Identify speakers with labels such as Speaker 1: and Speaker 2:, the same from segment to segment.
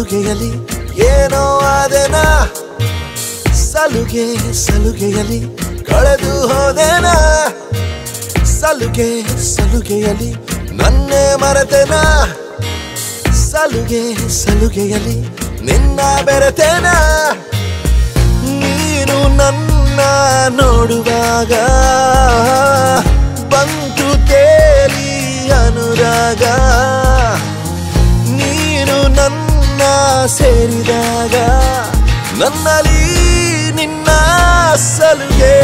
Speaker 1: ಸಲುಗೆಯಲಿ ಏನೋ ಆದೆನಾ ಸಲುಗೆ ಸಲುಗೆಯಲಿ ಕಳೆದು ಹೋದೆನಾ ಸಲುಗೆ ಸಲುಗೆಯಲಿ ನನ್ನೇ ಮರೆತೆನಾ ಸಲುಗೆ ಸಲುಗೆಯಲಿ ನಿನ್ನ ಬೆರೆತೆನಾ ನೀನು ನನ್ನ ನೋಡುವಾಗ ಬಂತು ತೇಲಿ ಅನುರಾಗ ನೀನು ನನ್ನ ಸೇರಿದಾಗ ನನ್ನಲ್ಲಿ ನಿನ್ನ ಸಲುಗೆ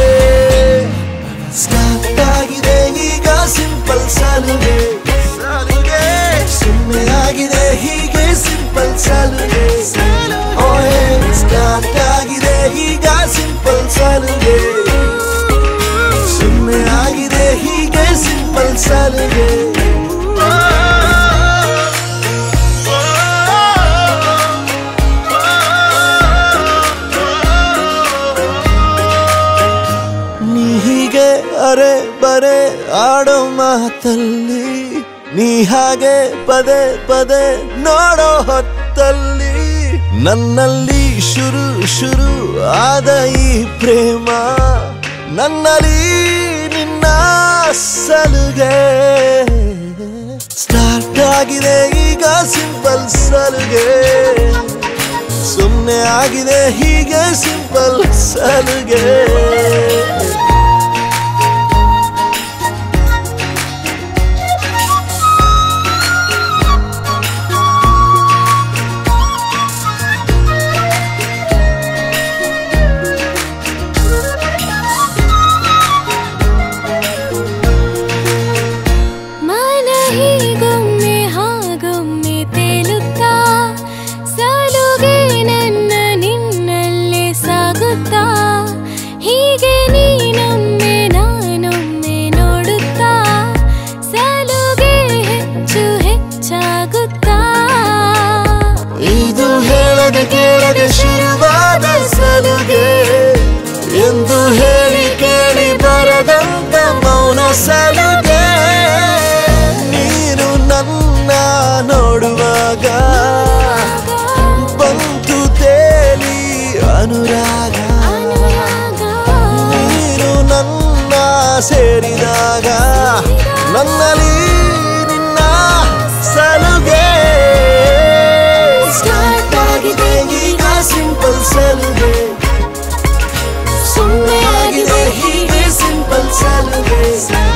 Speaker 1: ಸ್ಟಾರ್ಟ್ ಆಗಿದೆ ಈಗ ಸಿಂಪಲ್ ಸಲುಗೆ ಸಲುಗೆ ಸುಮ್ಮನೆ ಆಗಿದೆ ಹೀಗೆ ಸಿಂಪಲ್ ಸಲುಗೆ ಸ್ಟಾರ್ಟ್ ಆಗಿದೆ ಈಗ ಸಿಂಪಲ್ ಸಲುಗೆ ಸುಮ್ಮನೆ ಆಗಿದೆ ಹೀಗೆ ಸಿಂಪಲ್ ಸಲುಗೆ ನೀ ಹೀಗೆ ಅರೆ ಬರೆ ಆಡೋ ಮಾತಲ್ಲಿ ನೀ ಹಾಗೆ ಪದೇ ಪದೇ ನೋಡೋ ಹೊತ್ತಲ್ಲಿ ನನ್ನಲ್ಲಿ ಶುರು ಶುರು ಆದ ಈ ಪ್ರೇಮ ನನ್ನಲ್ಲಿ ನಿನ್ನ ಸಲುಗೆ ಸ್ಟಾರ್ಟ್ ಆಗಿದೆ ಈಗ ಸಿಂಪಲ್ ಸಲುಗೆ ಸುಮ್ಮನೆ ಆಗಿದೆ ಹೀಗೆ ಸಿಂಪಲ್ ಸಲುಗೆ
Speaker 2: ಮನ ಹೀಗೊಮ್ಮೆ ಹಾಗೊಮ್ಮೆ ತೇಲುತ್ತಾ ಸಲುಗೆ ನನ್ನ ನಿನ್ನಲ್ಲೇ ಸಾಗುತ್ತಾ ಹೀಗೆ ನೀನೊಮ್ಮೆ ನಾನೊಮ್ಮೆ ನೋಡುತ್ತಾ ಸಲುಗೆ ಹೆಚ್ಚು ಹೆಚ್ಚಾಗುತ್ತಾ
Speaker 1: ಇದು ಹೇಳದೆ ಕೇಳದೆ ಶುರುವಾದ ಸಲುಗೆ ಎಂದು ಹೇಳಿ ಕೇಳಿ ಬರದಂತ ಮೌನ ಸಲುಗೆ ನೀನು ನನ್ನ ನೋಡುವಾಗ ಬಂತು ತೇಲಿ ಅನುರಾಗ
Speaker 2: ಅನುರಾಗ
Speaker 1: ನೀನು ನನ್ನ ಸೇರಿದಾಗ ನನ್ನಲ್ಲಿ ನಿನ್ನ ಸಲುಗೆ ಸ್ಟಾರ್ಟ್ ಆಗಿದೆ ಈಗ ಸಿಂಪಲ್ ಸಲುಗೆ ಸುಮ್ಮನೆ ಆಗಿದೆ ಹೀಗೆ ಸಿಂಪಲ್ ಸಲುಗೆ